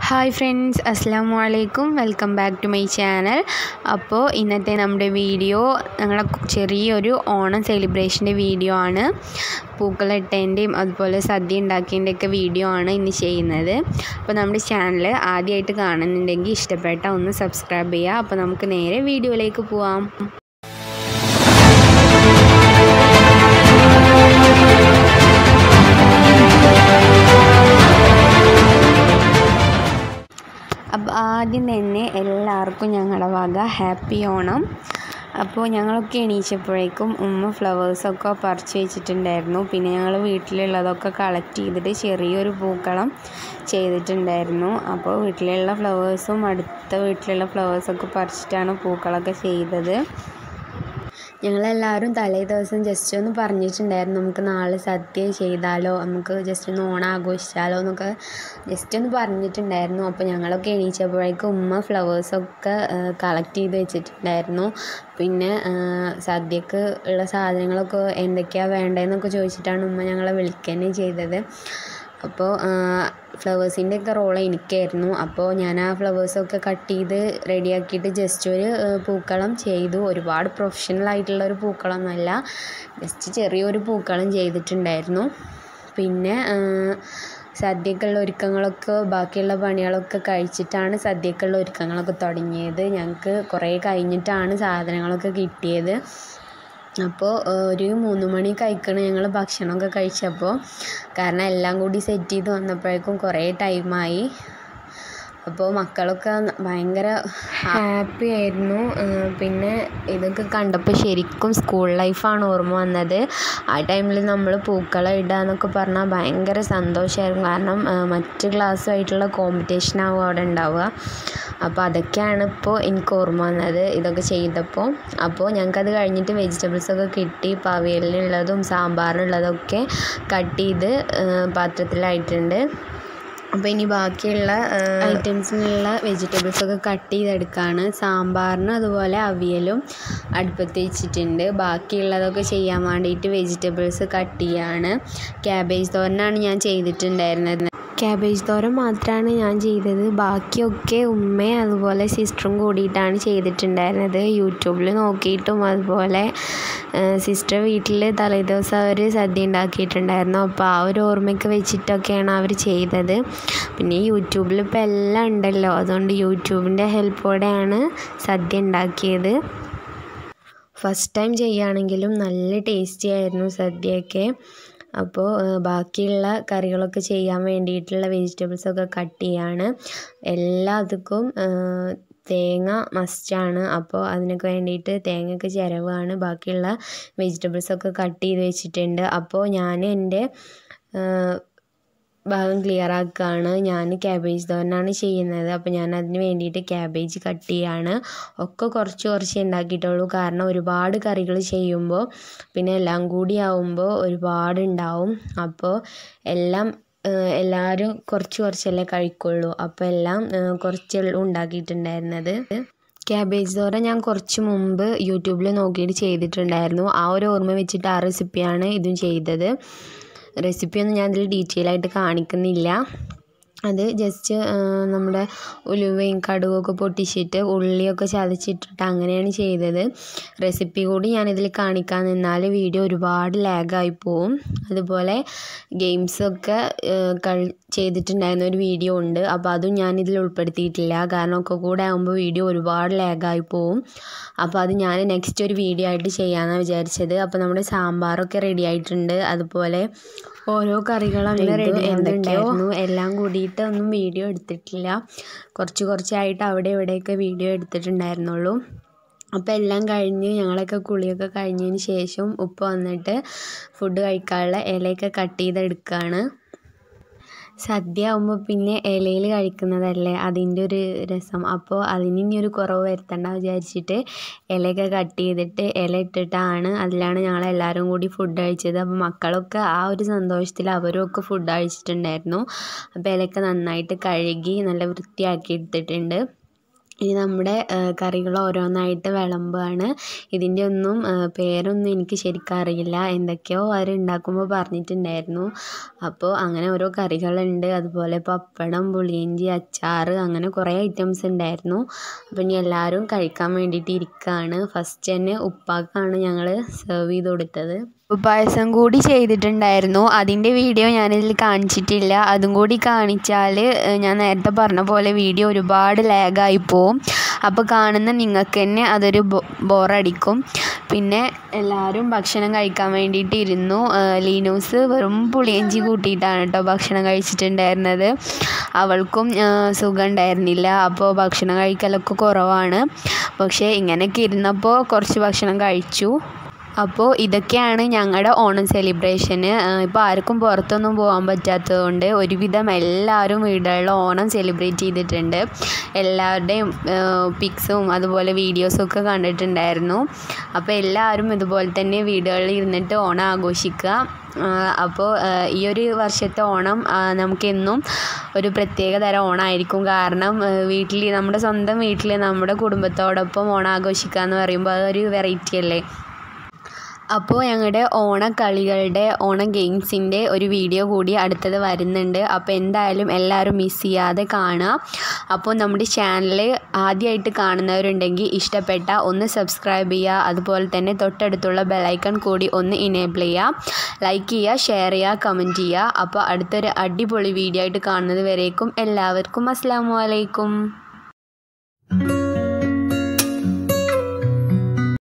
hi friends അസ്സാം വലൈക്കും welcome back to my channel അപ്പോൾ ഇന്നത്തെ നമ്മുടെ വീഡിയോ ഞങ്ങളെ ചെറിയൊരു ഓണം സെലിബ്രേഷൻ്റെ വീഡിയോ ആണ് പൂക്കളിട്ടതിൻ്റെയും അതുപോലെ സദ്യ ഉണ്ടാക്കിയതിൻ്റെയൊക്കെ വീഡിയോ ആണ് ഇന്ന് ചെയ്യുന്നത് അപ്പോൾ നമ്മുടെ ചാനൽ ആദ്യമായിട്ട് കാണുന്നുണ്ടെങ്കിൽ ഇഷ്ടപ്പെട്ട ഒന്ന് സബ്സ്ക്രൈബ് ചെയ്യുക അപ്പോൾ നമുക്ക് നേരെ വീഡിയോയിലേക്ക് പോവാം അപ്പോൾ ആദ്യം തന്നെ എല്ലാവർക്കും ഞങ്ങളുടെ വക ഹാപ്പി ഓണം അപ്പോൾ ഞങ്ങളൊക്കെ എണീച്ചപ്പോഴേക്കും ഉമ്മ ഫ്ലവേഴ്സൊക്കെ പറിച്ച് വെച്ചിട്ടുണ്ടായിരുന്നു പിന്നെ ഞങ്ങൾ വീട്ടിലുള്ളതൊക്കെ കളക്ട് ചെയ്തിട്ട് ചെറിയൊരു പൂക്കളം ചെയ്തിട്ടുണ്ടായിരുന്നു അപ്പോൾ വീട്ടിലുള്ള ഫ്ലവേഴ്സും അടുത്ത വീട്ടിലുള്ള ഫ്ലവേഴ്സൊക്കെ പറിച്ചിട്ടാണ് പൂക്കളൊക്കെ ചെയ്തത് ഞങ്ങളെല്ലാവരും തലേ ദിവസം ജസ്റ്റ് ഒന്ന് പറഞ്ഞിട്ടുണ്ടായിരുന്നു നമുക്ക് നാളെ സദ്യ ചെയ്താലോ നമുക്ക് ജസ്റ്റ് ഒന്ന് ഓണം ആഘോഷിച്ചാലോ എന്നൊക്കെ ജസ്റ്റ് ഒന്ന് പറഞ്ഞിട്ടുണ്ടായിരുന്നു അപ്പോൾ ഞങ്ങളൊക്കെ എണീച്ചപ്പോഴേക്കും ഉമ്മ ഫ്ലവേഴ്സൊക്കെ കളക്ട് ചെയ്ത് വെച്ചിട്ടുണ്ടായിരുന്നു പിന്നെ സദ്യക്ക് ഉള്ള സാധനങ്ങളൊക്കെ എന്തൊക്കെയാണ് വേണ്ടതെന്നൊക്കെ ചോദിച്ചിട്ടാണ് ഉമ്മ ഞങ്ങളെ വിളിക്കുകയും ചെയ്തത് അപ്പോൾ ഫ്ലവേഴ്സിൻ്റെ ഒക്കെ റോൾ എനിക്കായിരുന്നു അപ്പോൾ ഞാൻ ആ ഫ്ലവേഴ്സൊക്കെ കട്ട് ചെയ്ത് റെഡിയാക്കിയിട്ട് ജസ്റ്റ് ഒരു പൂക്കളം ചെയ്തു ഒരുപാട് പ്രൊഫഷണൽ ആയിട്ടുള്ള ഒരു പൂക്കളമൊന്നുമല്ല ജസ്റ്റ് ചെറിയൊരു പൂക്കളം ചെയ്തിട്ടുണ്ടായിരുന്നു പിന്നെ സദ്യക്കുള്ള ഒരുക്കങ്ങളൊക്കെ ബാക്കിയുള്ള പണികളൊക്കെ കഴിച്ചിട്ടാണ് സദ്യക്കുള്ള ഒരുക്കങ്ങളൊക്കെ തുടങ്ങിയത് ഞങ്ങൾക്ക് കുറേ കഴിഞ്ഞിട്ടാണ് സാധനങ്ങളൊക്കെ കിട്ടിയത് അപ്പോൾ ഒരു മൂന്ന് മണി കഴിക്കണം ഞങ്ങൾ ഭക്ഷണമൊക്കെ കഴിച്ചപ്പോൾ കാരണം എല്ലാം കൂടി സെറ്റ് ചെയ്ത് വന്നപ്പോഴേക്കും കുറേ ടൈമായി അപ്പോൾ മക്കളൊക്കെ ഭയങ്കര ഹാപ്പി ആയിരുന്നു പിന്നെ ഇതൊക്കെ കണ്ടപ്പോൾ ശരിക്കും സ്കൂൾ ലൈഫാണ് ഓർമ്മ വന്നത് ആ ടൈമിൽ നമ്മൾ പൂക്കളം ഇടുക എന്നൊക്കെ പറഞ്ഞാൽ ഭയങ്കര സന്തോഷമായിരുന്നു കാരണം മറ്റ് ക്ലാസ്സുമായിട്ടുള്ള കോമ്പറ്റീഷനാവും അവിടെ ഉണ്ടാവുക അപ്പോൾ അതൊക്കെയാണ് ഇപ്പോൾ എനിക്ക് ഓർമ്മ വന്നത് ഇതൊക്കെ ചെയ്തപ്പോൾ അപ്പോൾ ഞങ്ങൾക്കത് കഴിഞ്ഞിട്ട് വെജിറ്റബിൾസൊക്കെ കിട്ടി ഇപ്പോൾ അവിയലിനുള്ളതും സാമ്പാറിനുള്ളതൊക്കെ കട്ട് ചെയ്ത് പാത്രത്തിലായിട്ടുണ്ട് അപ്പോൾ ഇനി ബാക്കിയുള്ള ഐറ്റംസിനുള്ള വെജിറ്റബിൾസൊക്കെ കട്ട് ചെയ്തെടുക്കുകയാണ് സാമ്പാറിന് അതുപോലെ അവിയലും അടുപ്പത്ത് വെച്ചിട്ടുണ്ട് ബാക്കിയുള്ളതൊക്കെ ചെയ്യാൻ വേണ്ടിയിട്ട് വെജിറ്റബിൾസ് കട്ട് ചെയ്യാണ് ക്യാബേജ് തോരനാണ് ഞാൻ ചെയ്തിട്ടുണ്ടായിരുന്നത് ക്യാബേജ് തോരൻ മാത്രമാണ് ഞാൻ ചെയ്തത് ബാക്കിയൊക്കെ ഉമ്മയും അതുപോലെ സിസ്റ്ററും കൂടിയിട്ടാണ് ചെയ്തിട്ടുണ്ടായിരുന്നത് യൂട്യൂബിൽ നോക്കിയിട്ടും അതുപോലെ സിസ്റ്റർ വീട്ടിൽ തലേദിവസം അവർ സദ്യ ഉണ്ടാക്കിയിട്ടുണ്ടായിരുന്നു അപ്പോൾ ആ ഒരു ഓർമ്മയ്ക്ക് വെച്ചിട്ടൊക്കെയാണ് അവർ ചെയ്തത് പിന്നെ യൂട്യൂബിൽ ഇപ്പോൾ എല്ലാം ഉണ്ടല്ലോ അതുകൊണ്ട് യൂട്യൂബിൻ്റെ ഹെൽപ്പോടെയാണ് സദ്യ ഉണ്ടാക്കിയത് ഫസ്റ്റ് ടൈം ചെയ്യുകയാണെങ്കിലും നല്ല ടേസ്റ്റി ആയിരുന്നു സദ്യയൊക്കെ അപ്പോൾ ബാക്കിയുള്ള കറികളൊക്കെ ചെയ്യാൻ വേണ്ടിയിട്ടുള്ള വെജിറ്റബിൾസൊക്കെ കട്ട് ചെയ്യാണ് എല്ലാത്തിനും തേങ്ങ മസ്റ്റാണ് അപ്പോൾ അതിനൊക്കെ വേണ്ടിയിട്ട് തേങ്ങയൊക്കെ ചിരവാണ് ബാക്കിയുള്ള വെജിറ്റബിൾസൊക്കെ കട്ട് ചെയ്ത് വെച്ചിട്ടുണ്ട് അപ്പോൾ ഞാൻ എൻ്റെ ഭാഗം ക്ലിയർ ആക്കുകയാണ് ഞാൻ ക്യാബേജ് തോരനാണ് ചെയ്യുന്നത് അപ്പോൾ ഞാൻ അതിന് വേണ്ടിയിട്ട് ക്യാബേജ് കട്ട് ചെയ്യാണ് ഒക്കെ കുറച്ച് കുറച്ച് ഉണ്ടാക്കിയിട്ടുള്ളൂ കാരണം ഒരുപാട് കറികൾ ചെയ്യുമ്പോൾ പിന്നെ എല്ലാം കൂടി ആവുമ്പോൾ ഒരുപാട് ഉണ്ടാവും അപ്പോൾ എല്ലാം എല്ലാവരും കുറച്ച് കുറച്ചല്ലേ കഴിക്കുള്ളൂ അപ്പോൾ എല്ലാം കുറച്ചുള്ളൂ ഉണ്ടാക്കിയിട്ടുണ്ടായിരുന്നത് ക്യാബേജ് തോരൻ ഞാൻ കുറച്ച് മുമ്പ് യൂട്യൂബിൽ നോക്കിയിട്ട് ചെയ്തിട്ടുണ്ടായിരുന്നു ആ ഒരു ഓർമ്മ വെച്ചിട്ട് ആ റെസിപ്പിയാണ് ഇതും ചെയ്തത് റെസിപ്പിയൊന്നും ഞാൻ ഇതിൽ ഡീറ്റെയിൽ ആയിട്ട് കാണിക്കുന്നില്ല അത് ജസ്റ്റ് നമ്മുടെ ഉലുവയും കടുകൊക്കെ പൊട്ടിച്ചിട്ട് ഉള്ളിയൊക്കെ ചതച്ചിട്ടിട്ട് അങ്ങനെയാണ് ചെയ്തത് റെസിപ്പി കൂടി ഞാനിതിൽ കാണിക്കാൻ നിന്നാൽ വീഡിയോ ഒരുപാട് ലാഗായി പോവും അതുപോലെ ഗെയിംസൊക്കെ കളി ചെയ്തിട്ടുണ്ടായിരുന്ന ഒരു വീഡിയോ ഉണ്ട് അപ്പോൾ അതും ഞാനിതിൽ ഉൾപ്പെടുത്തിയിട്ടില്ല കാരണം ഒക്കെ കൂടെ ആകുമ്പോൾ വീഡിയോ ഒരുപാട് ലാഗായി പോവും അപ്പോൾ അത് ഞാൻ നെക്സ്റ്റ് ഒരു വീഡിയോ ആയിട്ട് ചെയ്യാമെന്നാണ് വിചാരിച്ചത് അപ്പോൾ നമ്മുടെ സാമ്പാറൊക്കെ റെഡി ആയിട്ടുണ്ട് അതുപോലെ ഓരോ കറികളും അങ്ങനെ റെഡി എന്തുണ്ടായിരുന്നു എല്ലാം കൂടിയിട്ട് ഒന്നും വീഡിയോ എടുത്തിട്ടില്ല കുറച്ച് കുറച്ചായിട്ട് അവിടെ ഇവിടെയൊക്കെ വീഡിയോ എടുത്തിട്ടുണ്ടായിരുന്നുള്ളൂ അപ്പോൾ എല്ലാം കഴിഞ്ഞ് ഞങ്ങളൊക്കെ കുളിയൊക്കെ കഴിഞ്ഞതിന് ശേഷം ഉപ്പ വന്നിട്ട് ഫുഡ് കഴിക്കാനുള്ള ഇലയൊക്കെ കട്ട് ചെയ്തെടുക്കുകയാണ് സദ്യ ആകുമ്പോൾ പിന്നെ ഇലയിൽ കഴിക്കുന്നതല്ലേ അതിൻ്റെ ഒരു രസം അപ്പോൾ അതിന് ഇനി ഒരു കുറവ് വരുത്തണ്ട വിചാരിച്ചിട്ട് ഇലയൊക്കെ കട്ട് ചെയ്തിട്ട് ഇല ഇട്ടിട്ടാണ് അതിലാണ് ഞങ്ങളെല്ലാവരും കൂടി ഫുഡ് കഴിച്ചത് അപ്പോൾ മക്കളൊക്കെ ആ ഒരു സന്തോഷത്തിൽ അവരും ഒക്കെ ഫുഡ് കഴിച്ചിട്ടുണ്ടായിരുന്നു അപ്പോൾ ഇലയൊക്കെ നന്നായിട്ട് കഴുകി നല്ല വൃത്തിയാക്കി എടുത്തിട്ടുണ്ട് ഇനി നമ്മുടെ കറികൾ ഓരോന്നായിട്ട് വിളമ്പുകയാണ് ഇതിൻ്റെ ഒന്നും പേരൊന്നും എനിക്ക് ശരിക്കും അറിയില്ല എന്തൊക്കെയോ അവർ ഉണ്ടാക്കുമ്പോൾ പറഞ്ഞിട്ടുണ്ടായിരുന്നു അപ്പോൾ അങ്ങനെ ഓരോ കറികളുണ്ട് അതുപോലെ പപ്പടം പുളിയിഞ്ചി അച്ചാർ അങ്ങനെ കുറേ ഐറ്റംസ് ഉണ്ടായിരുന്നു അപ്പോൾ ഇനി എല്ലാവരും കഴിക്കാൻ വേണ്ടിയിട്ട് ഇരിക്കുകയാണ് ഫസ്റ്റ് തന്നെ ഉപ്പാക്കാണ് ഞങ്ങൾ സെർവ് ചെയ്ത് കൊടുത്തത് പായസം കൂടി ചെയ്തിട്ടുണ്ടായിരുന്നു അതിൻ്റെ വീഡിയോ ഞാനിതിൽ കാണിച്ചിട്ടില്ല അതും കൂടി കാണിച്ചാൽ ഞാൻ നേരത്തെ പറഞ്ഞ പോലെ വീഡിയോ ഒരുപാട് ലാഗായി പോവും അപ്പോൾ കാണുന്ന നിങ്ങൾക്ക് തന്നെ അതൊരു ബോറടിക്കും പിന്നെ എല്ലാവരും ഭക്ഷണം കഴിക്കാൻ വേണ്ടിയിട്ട് ഇരുന്നു ലീനൂസ് വെറും പുളിയഞ്ചി കൂട്ടിയിട്ടാണ് കേട്ടോ ഭക്ഷണം കഴിച്ചിട്ടുണ്ടായിരുന്നത് അവൾക്കും സുഖം ഉണ്ടായിരുന്നില്ല അപ്പോൾ ഭക്ഷണം കഴിക്കലൊക്കെ കുറവാണ് പക്ഷേ ഇങ്ങനെയൊക്കെ ഇരുന്നപ്പോൾ കുറച്ച് ഭക്ഷണം കഴിച്ചു അപ്പോൾ ഇതൊക്കെയാണ് ഞങ്ങളുടെ ഓണം സെലിബ്രേഷന് ഇപ്പോൾ ആർക്കും പുറത്തൊന്നും പോകാൻ പറ്റാത്തതുകൊണ്ട് ഒരുവിധം എല്ലാവരും വീടുകളിൽ ഓണം സെലിബ്രേറ്റ് ചെയ്തിട്ടുണ്ട് എല്ലാവരുടെയും പിക്സും അതുപോലെ വീഡിയോസും ഒക്കെ കണ്ടിട്ടുണ്ടായിരുന്നു അപ്പോൾ എല്ലാവരും ഇതുപോലെ തന്നെ വീടുകളിൽ ഇരുന്നിട്ട് ഓണം ആഘോഷിക്കുക അപ്പോൾ ഈ ഒരു വർഷത്തെ ഓണം നമുക്കെന്നും ഒരു പ്രത്യേക തരം ഓണമായിരിക്കും കാരണം വീട്ടിൽ നമ്മുടെ സ്വന്തം വീട്ടിൽ നമ്മുടെ കുടുംബത്തോടൊപ്പം ഓണം ആഘോഷിക്കുക എന്ന് പറയുമ്പോൾ അതൊരു വെറൈറ്റി അല്ലേ അപ്പോൾ ഞങ്ങളുടെ ഓണക്കളികളുടെ ഓണം ഗെയിംസിൻ്റെ ഒരു വീഡിയോ കൂടി അടുത്തത് വരുന്നുണ്ട് അപ്പോൾ എന്തായാലും എല്ലാവരും മിസ് ചെയ്യാതെ കാണുക അപ്പോൾ നമ്മുടെ ചാനൽ ആദ്യമായിട്ട് കാണുന്നവരുണ്ടെങ്കിൽ ഇഷ്ടപ്പെട്ട ഒന്ന് സബ്സ്ക്രൈബ് ചെയ്യുക അതുപോലെ തന്നെ തൊട്ടടുത്തുള്ള ബെലൈക്കൺ കൂടി ഒന്ന് ഇനേബിൾ ചെയ്യുക ലൈക്ക് ചെയ്യുക ഷെയർ ചെയ്യുക കമൻറ്റ് ചെയ്യുക അപ്പോൾ അടുത്തൊരു അടിപൊളി വീഡിയോ ആയിട്ട് കാണുന്നത് വരേക്കും എല്ലാവർക്കും അസ്സാം വലൈക്കും